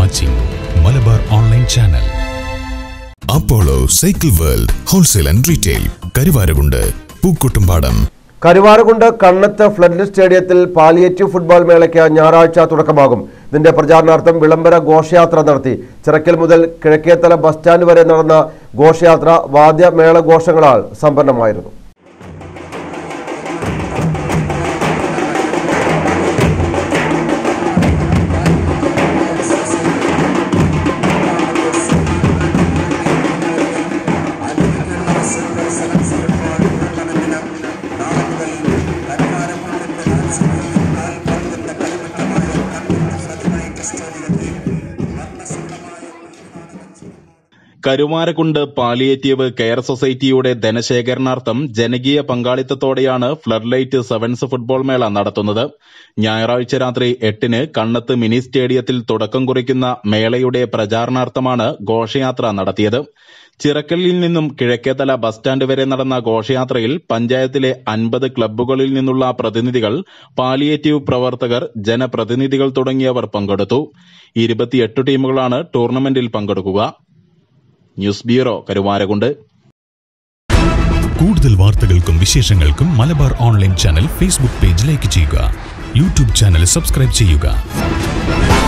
watching Malabar online channel Apollo cycle world wholesale and retail Karuvarakundu Pookkottumpadam Karuvarakundu Kannath flood സ്റ്റേഡിയത്തിൽ palliative football മേളയ്ക്ക് ഞായറാഴ്ച തുടക്കമാകും ഇതിന്റെ പ്രചാരണാർത്ഥം വിളംബര ഘോഷയാത്ര നടത്തി ചിറക്കൽ മുതൽ കിഴക്കേത്തല ബസ് സ്റ്റാൻഡ് വരെ നടന്ന ഘോഷയാത്ര വാദ്യ മേളഘോഷങ്ങളാൽ സമ്പന്നമായിരുന്നു കരുവാരക്കുണ്ട് പാലിയേറ്റീവ് കെയർ സൊസൈറ്റിയുടെ ധനശേഖരണാർത്ഥം ജനകീയ പങ്കാളിത്തത്തോടെയാണ് ഫ്ലഡ് സെവൻസ് ഫുട്ബോൾ മേള നടത്തുന്നത് ഞായറാഴ്ച രാത്രി എട്ടിന് കണ്ണത്ത് മിനി സ്റ്റേഡിയത്തിൽ തുടക്കം കുറിക്കുന്ന മേളയുടെ പ്രചാരണാർത്ഥമാണ് ഘോഷയാത്ര നടത്തിയത് ചിറക്കലിൽ നിന്നും കിഴക്കേതല ബസ് സ്റ്റാൻഡ് വരെ നടന്ന ഘോഷയാത്രയിൽ പഞ്ചായത്തിലെ അൻപത് ക്ലബ്ബുകളിൽ നിന്നുള്ള പ്രതിനിധികൾ പാലിയേറ്റീവ് പ്രവർത്തകർ ജനപ്രതിനിധികൾ തുടങ്ങിയവർ പങ്കെടുത്തു ഇരുപത്തിയെട്ട് ടീമുകളാണ് ടൂർണമെന്റിൽ പങ്കെടുക്കുക ന്യൂസ് ബ്യൂറോ കരുവാരകുണ്ട് കൂടുതൽ വാർത്തകൾക്കും വിശേഷങ്ങൾക്കും Malabar online channel Facebook page like ചെയ്യുക യൂട്യൂബ് ചാനൽ സബ്സ്ക്രൈബ് ചെയ്യുക